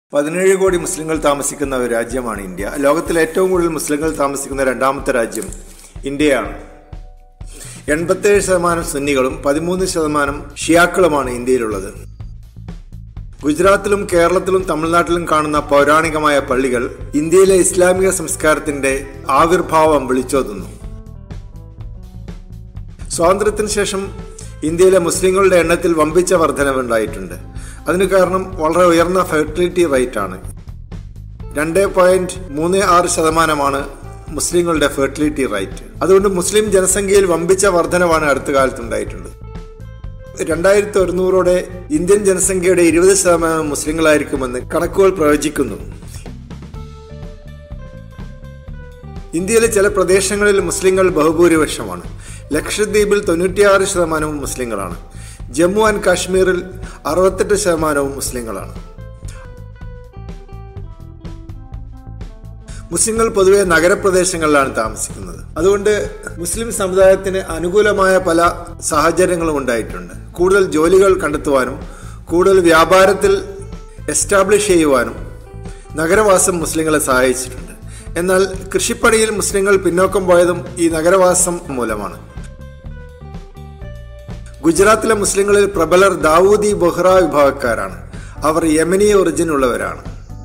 പതിനേഴ് കോടി മുസ്ലിങ്ങൾ താമസിക്കുന്ന ഒരു രാജ്യമാണ് ഇന്ത്യ ലോകത്തിൽ ഏറ്റവും കൂടുതൽ മുസ്ലിങ്ങൾ താമസിക്കുന്ന രണ്ടാമത്തെ രാജ്യം ഇന്ത്യയാണ് എൺപത്തേഴ് ശതമാനം സുന്നികളും പതിമൂന്ന് ശതമാനം ഷിയാക്കളുമാണ് ഇന്ത്യയിലുള്ളത് ഗുജറാത്തിലും കേരളത്തിലും തമിഴ്നാട്ടിലും കാണുന്ന പൗരാണികമായ പള്ളികൾ ഇന്ത്യയിലെ ഇസ്ലാമിക സംസ്കാരത്തിന്റെ ആവിർഭാവം വിളിച്ചോതുന്നു സ്വാതന്ത്ര്യത്തിന് ശേഷം ഇന്ത്യയിലെ മുസ്ലിങ്ങളുടെ എണ്ണത്തിൽ വമ്പിച്ച വർധനവുണ്ടായിട്ടുണ്ട് അതിന് കാരണം വളരെ ഉയർന്ന ഫെർട്ടിലിറ്റി റേറ്റ് ആണ് രണ്ട് പോയിന്റ് മൂന്ന് ആറ് ശതമാനമാണ് മുസ്ലിങ്ങളുടെ ഫെർട്ടിലിറ്റി റേറ്റ് അതുകൊണ്ട് മുസ്ലിം ജനസംഖ്യയിൽ വമ്പിച്ച വർധനവാണ് അടുത്ത കാലത്തുണ്ടായിട്ടുള്ളത് രണ്ടായിരത്തി ഒരുന്നൂറോടെ ഇന്ത്യൻ ജനസംഖ്യയുടെ ഇരുപത് ശതമാനം മുസ്ലിങ്ങളായിരിക്കുമെന്ന് കണക്കുകൾ പ്രവചിക്കുന്നു ഇന്ത്യയിലെ ചില പ്രദേശങ്ങളിൽ മുസ്ലിങ്ങൾ ബഹുഭൂരിപക്ഷമാണ് ലക്ഷദ്വീപിൽ തൊണ്ണൂറ്റിയാറ് ശതമാനവും മുസ്ലിങ്ങളാണ് ജമ്മു ആൻഡ് കാശ്മീരിൽ അറുപത്തെട്ട് ശതമാനവും മുസ്ലിങ്ങളാണ് മുസ്ലിങ്ങൾ പൊതുവെ നഗരപ്രദേശങ്ങളിലാണ് താമസിക്കുന്നത് അതുകൊണ്ട് മുസ്ലിം സമുദായത്തിന് അനുകൂലമായ പല സാഹചര്യങ്ങളും ഉണ്ടായിട്ടുണ്ട് കൂടുതൽ ജോലികൾ കണ്ടെത്തുവാനും കൂടുതൽ വ്യാപാരത്തിൽ എസ്റ്റാബ്ലിഷ് ചെയ്യുവാനും നഗരവാസം മുസ്ലിങ്ങളെ സഹായിച്ചിട്ടുണ്ട് എന്നാൽ കൃഷിപ്പണിയിൽ മുസ്ലിങ്ങൾ പിന്നോക്കം പോയതും ഈ നഗരവാസം മൂലമാണ് ഗുജറാത്തിലെ മുസ്ലിങ്ങളിൽ പ്രബലർ ദാവൂദി ബൊഹ്റ വിഭാഗക്കാരാണ് അവർ യമനി ഒറിജിൻ ഉള്ളവരാണ്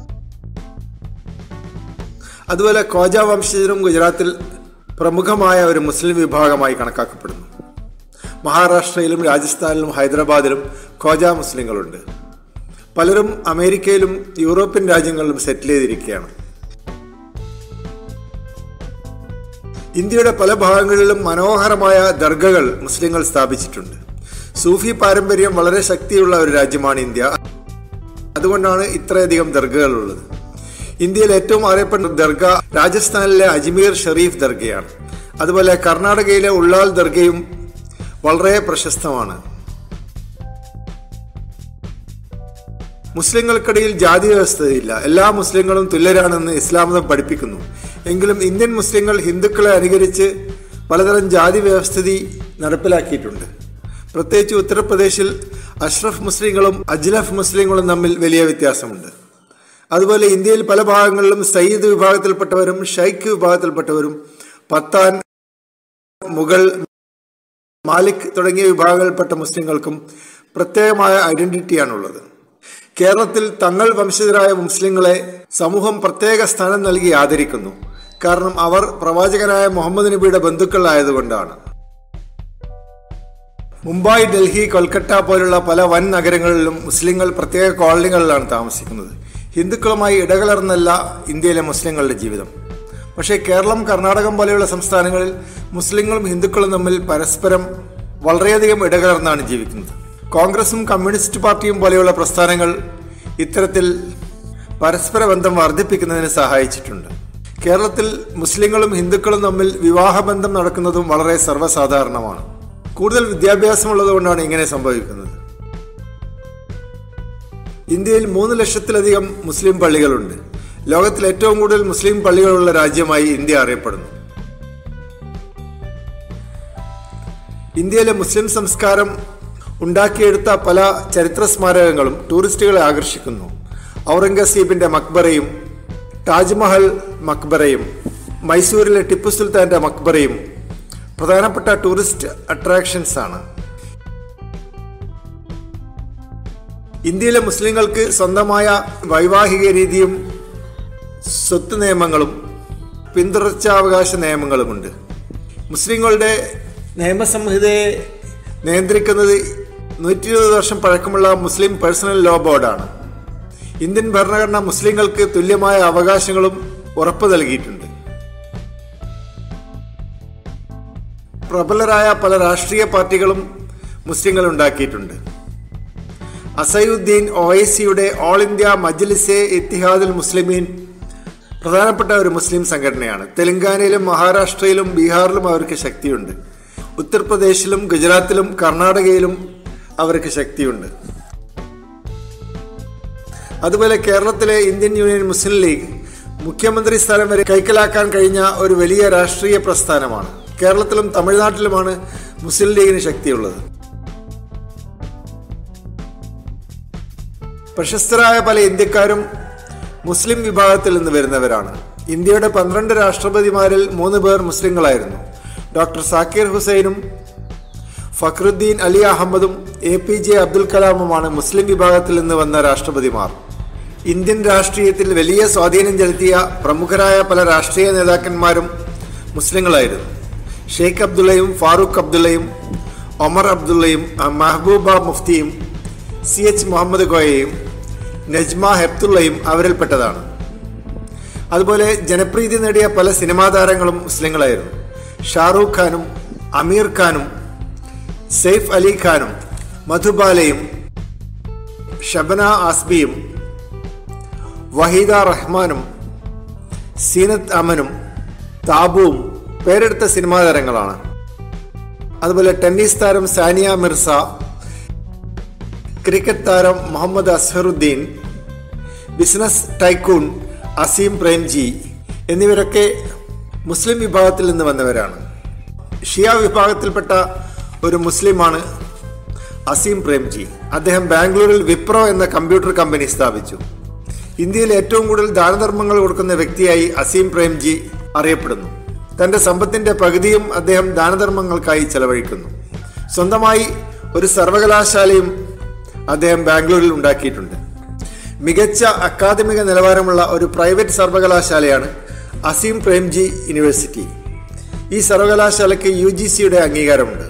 അതുപോലെ കോജ വംശജരും ഗുജറാത്തിൽ പ്രമുഖമായ ഒരു മുസ്ലിം വിഭാഗമായി കണക്കാക്കപ്പെടുന്നു മഹാരാഷ്ട്രയിലും രാജസ്ഥാനിലും ഹൈദരാബാദിലും കോജ മുസ്ലിങ്ങളുണ്ട് പലരും അമേരിക്കയിലും യൂറോപ്യൻ രാജ്യങ്ങളിലും സെറ്റിൽ ചെയ്തിരിക്കുകയാണ് ഇന്ത്യയുടെ പല ഭാഗങ്ങളിലും മനോഹരമായ ദർഗകൾ മുസ്ലിങ്ങൾ സ്ഥാപിച്ചിട്ടുണ്ട് സൂഫി പാരമ്പര്യം വളരെ ശക്തിയുള്ള ഒരു രാജ്യമാണ് ഇന്ത്യ അതുകൊണ്ടാണ് ഇത്രയധികം ദർഗകൾ ഉള്ളത് ഇന്ത്യയിൽ ഏറ്റവും അറിയപ്പെടുന്ന ദർഗ രാജസ്ഥാനിലെ അജ്മീർ ഷെറീഫ് ദർഗയാണ് അതുപോലെ കർണാടകയിലെ ഉള്ളാൽ ദർഗയും വളരെ പ്രശസ്തമാണ് മുസ്ലിങ്ങൾക്കിടയിൽ ജാതി വ്യവസ്ഥയില്ല എല്ലാ മുസ്ലിങ്ങളും തുല്യരാണെന്ന് ഇസ്ലാം മതം പഠിപ്പിക്കുന്നു എങ്കിലും ഇന്ത്യൻ മുസ്ലിങ്ങൾ ഹിന്ദുക്കളെ അനുകരിച്ച് പലതരം ജാതി വ്യവസ്ഥിതി നടപ്പിലാക്കിയിട്ടുണ്ട് പ്രത്യേകിച്ച് ഉത്തർപ്രദേശിൽ അഷ്റഫ് മുസ്ലിങ്ങളും അജ്ലഫ് മുസ്ലിങ്ങളും തമ്മിൽ വലിയ വ്യത്യാസമുണ്ട് അതുപോലെ ഇന്ത്യയിൽ പല ഭാഗങ്ങളിലും സയ്യിദ് വിഭാഗത്തിൽപ്പെട്ടവരും ഷൈഖ് വിഭാഗത്തിൽപ്പെട്ടവരും പത്താൻ മുഗൾ മാലിക് തുടങ്ങിയ വിഭാഗങ്ങളിൽപ്പെട്ട മുസ്ലിങ്ങൾക്കും പ്രത്യേകമായ ഐഡന്റിറ്റിയാണുള്ളത് കേരളത്തിൽ തങ്ങൾ വംശജരായ മുസ്ലിങ്ങളെ സമൂഹം പ്രത്യേക സ്ഥാനം നൽകി ആദരിക്കുന്നു കാരണം അവർ പ്രവാചകനായ മുഹമ്മദ് നബിയുടെ ബന്ധുക്കളായതുകൊണ്ടാണ് മുംബൈ ഡൽഹി കൊൽക്കത്ത പോലുള്ള പല വൻ നഗരങ്ങളിലും മുസ്ലിങ്ങൾ പ്രത്യേക കോളനികളിലാണ് താമസിക്കുന്നത് ഹിന്ദുക്കളുമായി ഇടകലർന്നല്ല ഇന്ത്യയിലെ മുസ്ലിങ്ങളുടെ ജീവിതം പക്ഷേ കേരളം കർണാടകം പോലെയുള്ള സംസ്ഥാനങ്ങളിൽ മുസ്ലിങ്ങളും ഹിന്ദുക്കളും തമ്മിൽ പരസ്പരം വളരെയധികം ഇടകലർന്നാണ് ജീവിക്കുന്നത് കോൺഗ്രസും കമ്മ്യൂണിസ്റ്റ് പാർട്ടിയും പോലെയുള്ള പ്രസ്ഥാനങ്ങൾ ഇത്തരത്തിൽ പരസ്പര ബന്ധം വർദ്ധിപ്പിക്കുന്നതിന് സഹായിച്ചിട്ടുണ്ട് കേരളത്തിൽ മുസ്ലിങ്ങളും ഹിന്ദുക്കളും തമ്മിൽ വിവാഹബന്ധം നടക്കുന്നതും വളരെ സർവ്വസാധാരണമാണ് കൂടുതൽ വിദ്യാഭ്യാസമുള്ളതുകൊണ്ടാണ് ഇങ്ങനെ സംഭവിക്കുന്നത് ഇന്ത്യയിൽ മൂന്ന് ലക്ഷത്തിലധികം മുസ്ലിം പള്ളികളുണ്ട് ലോകത്തിൽ ഏറ്റവും കൂടുതൽ മുസ്ലിം പള്ളികളുള്ള രാജ്യമായി ഇന്ത്യ അറിയപ്പെടുന്നു ഇന്ത്യയിലെ മുസ്ലിം സംസ്കാരം ഉണ്ടാക്കിയെടുത്ത പല ചരിത്ര സ്മാരകങ്ങളും ടൂറിസ്റ്റുകളെ ആകർഷിക്കുന്നു ഔറംഗസീബിന്റെ മക്ബറയും താജ്മഹൽ മക്ബറയും മൈസൂരിലെ ടിപ്പു സുൽത്താന്റെ മക്ബറയും പ്രധാനപ്പെട്ട ടൂറിസ്റ്റ് അട്രാക്ഷൻസ് ആണ് ഇന്ത്യയിലെ മുസ്ലിങ്ങൾക്ക് സ്വന്തമായ വൈവാഹിക രീതിയും സ്വത്ത് നിയമങ്ങളും പിന്തുടർച്ചാവകാശ നിയമങ്ങളുമുണ്ട് മുസ്ലിങ്ങളുടെ നിയമസംഹിതയെ നിയന്ത്രിക്കുന്നത് നൂറ്റി ഇരുപത് വർഷം പഴക്കമുള്ള മുസ്ലിം പേഴ്സണൽ ലോ ബോർഡാണ് ഇന്ത്യൻ ഭരണഘടന മുസ്ലിങ്ങൾക്ക് തുല്യമായ അവകാശങ്ങളും ഉറപ്പു നൽകിയിട്ടുണ്ട് പ്രബലരായ പല രാഷ്ട്രീയ പാർട്ടികളും മുസ്ലിങ്ങൾ ഉണ്ടാക്കിയിട്ടുണ്ട് അസയുദ്ദീൻ ഒ ഐ സിയുടെ ഓൾ ഇന്ത്യ മജ്ലിസെ ഇത്തിഹാദുൽ മുസ്ലിമീൻ പ്രധാനപ്പെട്ട ഒരു മുസ്ലിം സംഘടനയാണ് തെലങ്കാനയിലും മഹാരാഷ്ട്രയിലും ബീഹാറിലും അവർക്ക് ശക്തിയുണ്ട് ഉത്തർപ്രദേശിലും ഗുജറാത്തിലും കർണാടകയിലും അവർക്ക് ശക്തിയുണ്ട് അതുപോലെ കേരളത്തിലെ ഇന്ത്യൻ യൂണിയൻ മുസ്ലിം ലീഗ് മുഖ്യമന്ത്രി സ്ഥാനം വരെ കൈക്കലാക്കാൻ കഴിഞ്ഞ ഒരു വലിയ രാഷ്ട്രീയ പ്രസ്ഥാനമാണ് കേരളത്തിലും തമിഴ്നാട്ടിലുമാണ് മുസ്ലിം ലീഗിന് ശക്തിയുള്ളത് പ്രശസ്തരായ പല ഇന്ത്യക്കാരും മുസ്ലിം വിഭാഗത്തിൽ നിന്ന് വരുന്നവരാണ് ഇന്ത്യയുടെ പന്ത്രണ്ട് രാഷ്ട്രപതിമാരിൽ മൂന്ന് പേർ മുസ്ലിങ്ങളായിരുന്നു ഡോക്ടർ സാക്കിർ ഹുസൈനും ഫക്രുദ്ദീൻ അലി അഹമ്മദും എ പി ജെ അബ്ദുൽ കലാമുമാണ് മുസ്ലിം വിഭാഗത്തിൽ നിന്ന് വന്ന രാഷ്ട്രപതിമാർ ഇന്ത്യൻ രാഷ്ട്രീയത്തിൽ വലിയ സ്വാധീനം ചെലുത്തിയ പ്രമുഖരായ പല രാഷ്ട്രീയ നേതാക്കന്മാരും മുസ്ലിങ്ങളായിരുന്നു ഷെയ്ഖ് അബ്ദുള്ളയും ഫാറൂഖ് അബ്ദുള്ളയും ഒമർ അബ്ദുള്ളയും മെഹബൂബ മുഫ്തിയും സി എച്ച് മുഹമ്മദ് കോയയും നജ്മ ഹെപ്തുള്ളയും അവരിൽപ്പെട്ടതാണ് അതുപോലെ ജനപ്രീതി നേടിയ പല സിനിമാ താരങ്ങളും മുസ്ലിങ്ങളായിരുന്നു ഷാറൂഖ് ഖാനും അമീർ ഖാനും സെയ്ഫ് അലി ഖാനും മധുബാലയും ഷബന ആസ്ബിയും വഹീദ റഹ്മാനും സീനത്ത് അമനും താബുവും പേരെടുത്ത സിനിമാ താരങ്ങളാണ് അതുപോലെ ടെന്നീസ് താരം സാനിയ മിർസ ക്രിക്കറ്റ് താരം മുഹമ്മദ് അസ്ഹറുദ്ദീൻ ബിസിനസ് ടൈക്കൂൺ അസീം പ്രേംജി എന്നിവരൊക്കെ മുസ്ലിം വിഭാഗത്തിൽ നിന്ന് വന്നവരാണ് ഷിയ വിഭാഗത്തിൽപ്പെട്ട ഒരു മുസ്ലിമാണ് അസീം പ്രേംജി അദ്ദേഹം ബാംഗ്ലൂരിൽ വിപ്രോ എന്ന കമ്പ്യൂട്ടർ കമ്പനി സ്ഥാപിച്ചു ഇന്ത്യയിൽ ഏറ്റവും കൂടുതൽ ദാനധർമ്മങ്ങൾ കൊടുക്കുന്ന വ്യക്തിയായി അസീം പ്രേംജി അറിയപ്പെടുന്നു തന്റെ സമ്പത്തിന്റെ പകുതിയും അദ്ദേഹം ദാനധർമ്മങ്ങൾക്കായി ചെലവഴിക്കുന്നു സ്വന്തമായി ഒരു സർവകലാശാലയും അദ്ദേഹം ബാംഗ്ലൂരിൽ ഉണ്ടാക്കിയിട്ടുണ്ട് മികച്ച അക്കാദമിക നിലവാരമുള്ള ഒരു പ്രൈവറ്റ് സർവകലാശാലയാണ് അസീം പ്രേംജി യൂണിവേഴ്സിറ്റി ഈ സർവകലാശാലയ്ക്ക് യു ജി സിയുടെ അംഗീകാരമുണ്ട്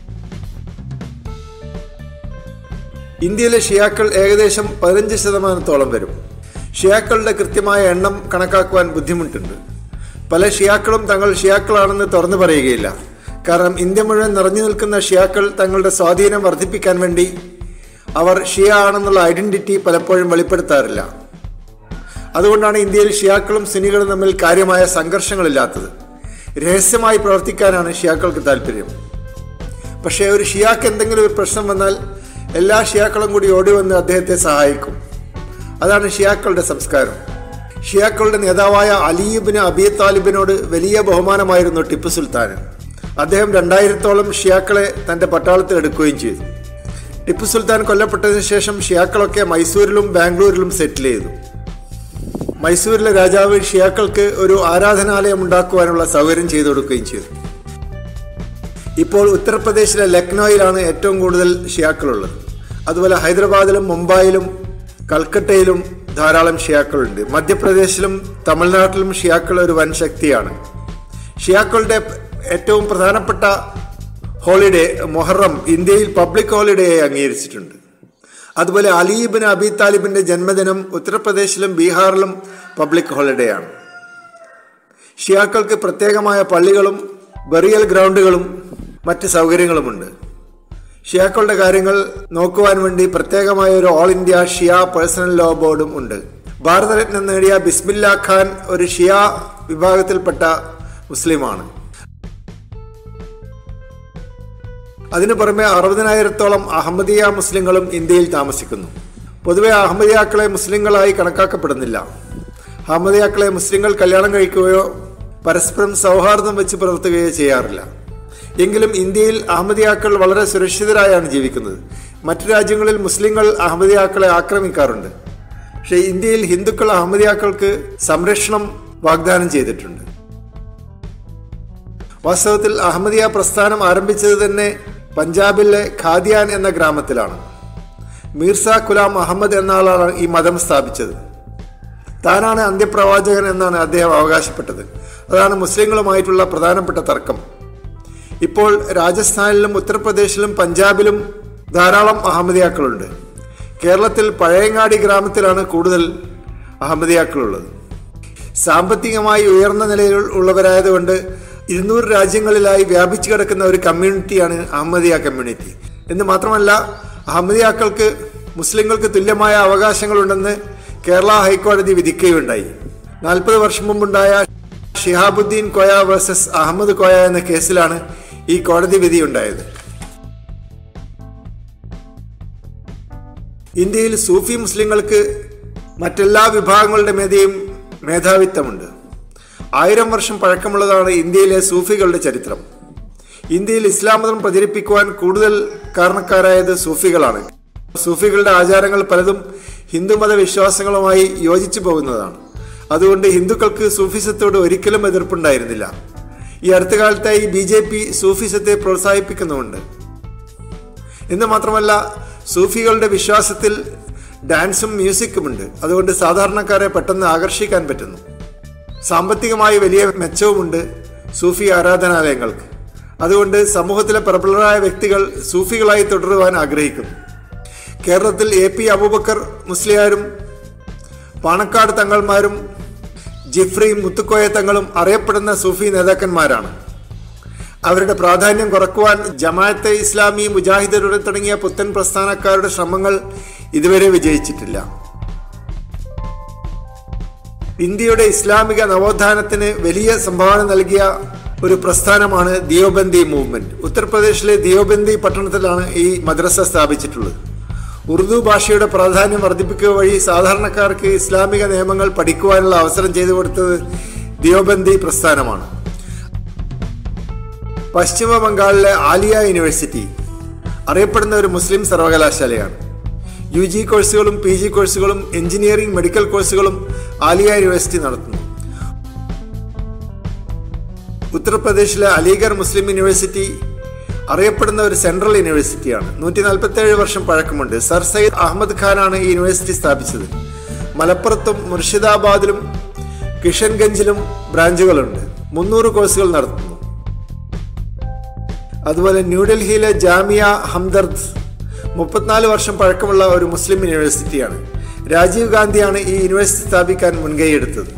ഇന്ത്യയിലെ ഷിയാക്കൾ ഏകദേശം പതിനഞ്ച് ശതമാനത്തോളം വരും ഷിയാക്കളുടെ കൃത്യമായ എണ്ണം കണക്കാക്കുവാൻ ബുദ്ധിമുട്ടുണ്ട് പല ഷിയാക്കളും തങ്ങൾ ഷിയാക്കളാണെന്ന് തുറന്നു പറയുകയില്ല കാരണം ഇന്ത്യ മുഴുവൻ നിറഞ്ഞു നിൽക്കുന്ന ഷിയാക്കൾ തങ്ങളുടെ സ്വാധീനം വർദ്ധിപ്പിക്കാൻ വേണ്ടി അവർ ഷിയ ആണെന്നുള്ള ഐഡന്റിറ്റി പലപ്പോഴും വെളിപ്പെടുത്താറില്ല അതുകൊണ്ടാണ് ഇന്ത്യയിൽ ഷിയാക്കളും സുന്നികളും തമ്മിൽ കാര്യമായ സംഘർഷങ്ങളില്ലാത്തത് രഹസ്യമായി പ്രവർത്തിക്കാനാണ് ഷിയാക്കൾക്ക് താല്പര്യം പക്ഷേ ഒരു ഷിയാക്ക് എന്തെങ്കിലും ഒരു പ്രശ്നം വന്നാൽ എല്ലാ ഷിയാക്കളും കൂടി ഓടി വന്ന് അദ്ദേഹത്തെ സഹായിക്കും അതാണ് ഷിയാക്കളുടെ സംസ്കാരം ഷിയാക്കളുടെ നേതാവായ അലീബിന് അബി താലിബിനോട് വലിയ ബഹുമാനമായിരുന്നു ടിപ്പു സുൽത്താന് അദ്ദേഹം രണ്ടായിരത്തോളം ഷിയാക്കളെ തന്റെ പട്ടാളത്തിൽ എടുക്കുകയും ചെയ്തു ടിപ്പു സുൽത്താൻ കൊല്ലപ്പെട്ടതിന് ശേഷം ഷിയാക്കളൊക്കെ മൈസൂരിലും ബാംഗ്ലൂരിലും സെറ്റിൽ ചെയ്തു മൈസൂരിലെ രാജാവ് ഷിയാക്കൾക്ക് ഒരു ആരാധനാലയം ഉണ്ടാക്കുവാനുള്ള സൗകര്യം ചെയ്തു കൊടുക്കുകയും ചെയ്തു ഇപ്പോൾ ഉത്തർപ്രദേശിലെ ലക്നൌയിലാണ് ഏറ്റവും കൂടുതൽ ഷിയാക്കളുള്ളത് അതുപോലെ ഹൈദരാബാദിലും മുംബൈയിലും കൽക്കട്ടയിലും ധാരാളം ഷിയാക്കളുണ്ട് മധ്യപ്രദേശിലും തമിഴ്നാട്ടിലും ഷിയാക്കൾ ഒരു വൻ ശക്തിയാണ് ഷിയാക്കളുടെ ഏറ്റവും പ്രധാനപ്പെട്ട ഹോളിഡേ മൊഹറം ഇന്ത്യയിൽ പബ്ലിക് ഹോളിഡേയായി അംഗീകരിച്ചിട്ടുണ്ട് അതുപോലെ അലീബിൻ അബി താലിബിന്റെ ജന്മദിനം ഉത്തർപ്രദേശിലും ബീഹാറിലും പബ്ലിക് ഹോളിഡേ ആണ് ഷിയാക്കൾക്ക് പ്രത്യേകമായ പള്ളികളും ബറിയൽ ഗ്രൗണ്ടുകളും മറ്റ് സൗകര്യങ്ങളുമുണ്ട് ഷിയാക്കളുടെ കാര്യങ്ങൾ നോക്കുവാൻ വേണ്ടി പ്രത്യേകമായ ഒരു all India Shia personal law ബോർഡും ഉണ്ട് ഭാരതരത്നം നേടിയ ബിസ്മില്ല ഖാൻ ഒരു ഷിയ വിഭാഗത്തിൽപ്പെട്ട മുസ്ലിമാണ് അതിനു പുറമെ അറുപതിനായിരത്തോളം അഹമ്മദിയ മുസ്ലിങ്ങളും ഇന്ത്യയിൽ താമസിക്കുന്നു പൊതുവെ അഹമ്മദിയാക്കളെ മുസ്ലിങ്ങളായി കണക്കാക്കപ്പെടുന്നില്ല അഹമ്മദിയാക്കളെ മുസ്ലിങ്ങൾ കല്യാണം കഴിക്കുകയോ പരസ്പരം സൗഹാർദ്ദം വെച്ച് പുലർത്തുകയോ ചെയ്യാറില്ല എങ്കിലും ഇന്ത്യയിൽ അഹമ്മദിയാക്കൾ വളരെ സുരക്ഷിതരായാണ് ജീവിക്കുന്നത് മറ്റു രാജ്യങ്ങളിൽ മുസ്ലിങ്ങൾ അഹമ്മദിയാക്കളെ ആക്രമിക്കാറുണ്ട് പക്ഷേ ഇന്ത്യയിൽ ഹിന്ദുക്കൾ അഹമ്മദിയാക്കൾക്ക് സംരക്ഷണം വാഗ്ദാനം ചെയ്തിട്ടുണ്ട് വാസ്തവത്തിൽ അഹമ്മദിയ പ്രസ്ഥാനം ആരംഭിച്ചത് തന്നെ പഞ്ചാബിലെ ഖാദിയാൻ എന്ന ഗ്രാമത്തിലാണ് മീർസ കുലാം അഹമ്മദ് എന്ന ആളാണ് ഈ മതം സ്ഥാപിച്ചത് താനാണ് അന്ത്യപ്രവാചകൻ എന്നാണ് അദ്ദേഹം അവകാശപ്പെട്ടത് അതാണ് മുസ്ലിങ്ങളുമായിട്ടുള്ള പ്രധാനപ്പെട്ട തർക്കം ഇപ്പോൾ രാജസ്ഥാനിലും ഉത്തർപ്രദേശിലും പഞ്ചാബിലും ധാരാളം അഹമ്മദിയാക്കളുണ്ട് കേരളത്തിൽ പഴയങ്ങാടി ഗ്രാമത്തിലാണ് കൂടുതൽ അഹമ്മദിയാക്കളുള്ളത് സാമ്പത്തികമായി ഉയർന്ന നിലയിൽ ഉള്ളവരായതുകൊണ്ട് ഇരുന്നൂറ് രാജ്യങ്ങളിലായി വ്യാപിച്ചു കിടക്കുന്ന ഒരു കമ്മ്യൂണിറ്റിയാണ് അഹമ്മദിയ കമ്മ്യൂണിറ്റി എന്ന് മാത്രമല്ല അഹമ്മദിയാക്കൾക്ക് മുസ്ലിങ്ങൾക്ക് തുല്യമായ അവകാശങ്ങളുണ്ടെന്ന് കേരള ഹൈക്കോടതി വിധിക്കുകയുണ്ടായി നാൽപ്പത് വർഷം മുമ്പുണ്ടായ ഷിഹാബുദ്ദീൻ കോയ വേഴ്സസ് അഹമ്മദ് കോയ എന്ന കേസിലാണ് ഈ കോടതി വിധി ഉണ്ടായത് ഇന്ത്യയിൽ സൂഫി മുസ്ലിങ്ങൾക്ക് മറ്റെല്ലാ വിഭാഗങ്ങളുടെ മേധയും മേധാവിത്വമുണ്ട് ആയിരം വർഷം പഴക്കമുള്ളതാണ് ഇന്ത്യയിലെ സൂഫികളുടെ ചരിത്രം ഇന്ത്യയിൽ ഇസ്ലാം മതം പ്രചരിപ്പിക്കുവാൻ കൂടുതൽ കാരണക്കാരായത് സൂഫികളാണ് സൂഫികളുടെ ആചാരങ്ങൾ പലതും ഹിന്ദുമത വിശ്വാസങ്ങളുമായി യോജിച്ചു പോകുന്നതാണ് അതുകൊണ്ട് ഹിന്ദുക്കൾക്ക് സൂഫിസത്തോട് ഒരിക്കലും എതിർപ്പുണ്ടായിരുന്നില്ല ഈ അടുത്ത കാലത്തായി ബി ജെ പി സൂഫിസത്തെ പ്രോത്സാഹിപ്പിക്കുന്നുമുണ്ട് എന്ന് മാത്രമല്ല സൂഫികളുടെ വിശ്വാസത്തിൽ ഡാൻസും മ്യൂസിക്കുമുണ്ട് അതുകൊണ്ട് സാധാരണക്കാരെ പെട്ടെന്ന് ആകർഷിക്കാൻ പറ്റുന്നു സാമ്പത്തികമായി വലിയ മെച്ചവുമുണ്ട് സൂഫി ആരാധനാലയങ്ങൾക്ക് അതുകൊണ്ട് സമൂഹത്തിലെ പ്രബലരായ വ്യക്തികൾ സൂഫികളായി തുടരുവാൻ ആഗ്രഹിക്കുന്നു കേരളത്തിൽ എ പി അബൂബക്കർ മുസ്ലിയാരും പാണക്കാട് തങ്ങൾമാരും ജിഫ്രി മുത്തുക്കോയ തങ്ങളും അറിയപ്പെടുന്ന സൂഫി നേതാക്കന്മാരാണ് അവരുടെ പ്രാധാന്യം കുറക്കുവാൻ ജമാഅത്തെ ഇസ്ലാമി മുജാഹിദരുടെ തുടങ്ങിയ പുത്തൻ പ്രസ്ഥാനക്കാരുടെ ശ്രമങ്ങൾ ഇതുവരെ വിജയിച്ചിട്ടില്ല ഇന്ത്യയുടെ ഇസ്ലാമിക നവോത്ഥാനത്തിന് വലിയ സംഭാവന നൽകിയ ഒരു പ്രസ്ഥാനമാണ് ദിയോബന്ദി മൂവ്മെന്റ് ഉത്തർപ്രദേശിലെ ദിയോബന്ദി പട്ടണത്തിലാണ് ഈ മദ്രസ സ്ഥാപിച്ചിട്ടുള്ളത് ഉറുദു ഭാഷയുടെ പ്രാധാന്യം വർദ്ധിപ്പിക്കുക വഴി സാധാരണക്കാർക്ക് ഇസ്ലാമിക നിയമങ്ങൾ പഠിക്കുവാനുള്ള അവസരം ചെയ്തു കൊടുത്തത് ദിയോബന്ദി പ്രസ്ഥാനമാണ് പശ്ചിമ ബംഗാളിലെ ആലിയ യൂണിവേഴ്സിറ്റി അറിയപ്പെടുന്ന ഒരു മുസ്ലിം സർവകലാശാലയാണ് യു ജി കോഴ്സുകളും പി ജി കോഴ്സുകളും എഞ്ചിനീയറിംഗ് മെഡിക്കൽ കോഴ്സുകളും ആലിയ യൂണിവേഴ്സിറ്റി നടത്തുന്നു ഉത്തർപ്രദേശിലെ അലിഗർ മുസ്ലിം യൂണിവേഴ്സിറ്റി അറിയപ്പെടുന്ന ഒരു സെൻട്രൽ യൂണിവേഴ്സിറ്റിയാണ് നൂറ്റി നാൽപ്പത്തേഴ് വർഷം പഴക്കമുണ്ട് സർ സയ്യിദ് അഹമ്മദ് ഖാനാണ് ഈ യൂണിവേഴ്സിറ്റി സ്ഥാപിച്ചത് മലപ്പുറത്തും മുർഷിദാബാദിലും കിഷൻഗഞ്ചിലും ബ്രാഞ്ചുകളുണ്ട് മുന്നൂറ് കോഴ്സുകൾ നടത്തുന്നു അതുപോലെ ന്യൂഡൽഹിയിലെ ജാമിയ ഹംദർദ് മുപ്പത്തിനാല് വർഷം പഴക്കമുള്ള ഒരു മുസ്ലിം യൂണിവേഴ്സിറ്റിയാണ് രാജീവ് ഗാന്ധിയാണ് ഈ യൂണിവേഴ്സിറ്റി സ്ഥാപിക്കാൻ മുൻകൈയെടുത്തത്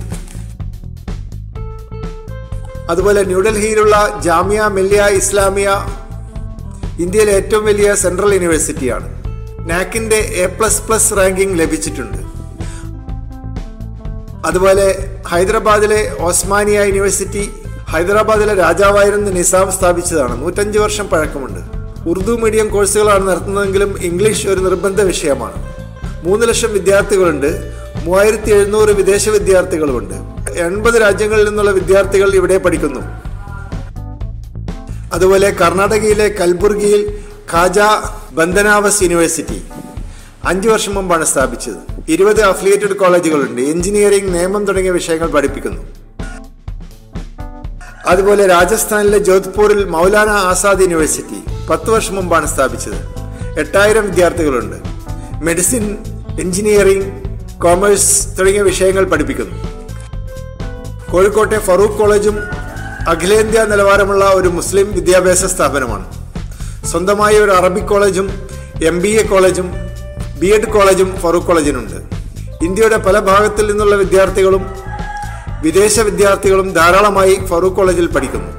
അതുപോലെ ന്യൂഡൽഹിയിലുള്ള ജാമിയ മില്ലിയ ഇസ്ലാമിയ ഇന്ത്യയിലെ ഏറ്റവും വലിയ സെൻട്രൽ യൂണിവേഴ്സിറ്റിയാണ് നാക്കിന്റെ എ പ്ലസ് പ്ലസ് റാങ്കിംഗ് ലഭിച്ചിട്ടുണ്ട് അതുപോലെ ഹൈദരാബാദിലെ ഓസ്മാനിയ യൂണിവേഴ്സിറ്റി ഹൈദരാബാദിലെ രാജാവായിരുന്ന നിസാം സ്ഥാപിച്ചതാണ് നൂറ്റഞ്ച് വർഷം പഴക്കമുണ്ട് ഉറുദു മീഡിയം കോഴ്സുകളാണ് നടത്തുന്നതെങ്കിലും ഇംഗ്ലീഷ് ഒരു നിർബന്ധ വിഷയമാണ് മൂന്ന് ലക്ഷം വിദ്യാർത്ഥികളുണ്ട് മൂവായിരത്തി എഴുന്നൂറ് വിദേശ വിദ്യാർത്ഥികളുമുണ്ട് എൺപത് രാജ്യങ്ങളിൽ നിന്നുള്ള വിദ്യാർത്ഥികൾ ഇവിടെ പഠിക്കുന്നു അതുപോലെ കർണാടകയിലെ കൽബുർഗിയിൽ ഖാജ ബന്ദനാവസ് യൂണിവേഴ്സിറ്റി അഞ്ചു വർഷം മുമ്പാണ് സ്ഥാപിച്ചത് ഇരുപത് അഫിലിയേറ്റഡ് കോളേജുകളുണ്ട് എഞ്ചിനീയറിംഗ് നിയമം തുടങ്ങിയ വിഷയങ്ങൾ പഠിപ്പിക്കുന്നു അതുപോലെ രാജസ്ഥാനിലെ ജോധ്പൂരിൽ മൗലാന ആസാദ് യൂണിവേഴ്സിറ്റി പത്ത് വർഷം മുമ്പാണ് സ്ഥാപിച്ചത് എട്ടായിരം വിദ്യാർത്ഥികളുണ്ട് മെഡിസിൻ എഞ്ചിനീയറിംഗ് കോമേഴ്സ് തുടങ്ങിയ വിഷയങ്ങൾ പഠിപ്പിക്കുന്നു കോഴിക്കോട്ടെ ഫറൂഖ് കോളേജും അഖിലേന്ത്യാ നിലവാരമുള്ള ഒരു മുസ്ലിം വിദ്യാഭ്യാസ സ്ഥാപനമാണ് സ്വന്തമായി ഒരു അറബിക് കോളേജും എം ബി എ കോളേജും ബി എഡ് കോളേജും ഫറൂഖ് കോളേജിനുണ്ട് ഇന്ത്യയുടെ പല ഭാഗത്തിൽ നിന്നുള്ള വിദ്യാർത്ഥികളും വിദേശ വിദ്യാർത്ഥികളും ധാരാളമായി ഫറൂഖ് കോളേജിൽ പഠിക്കുന്നു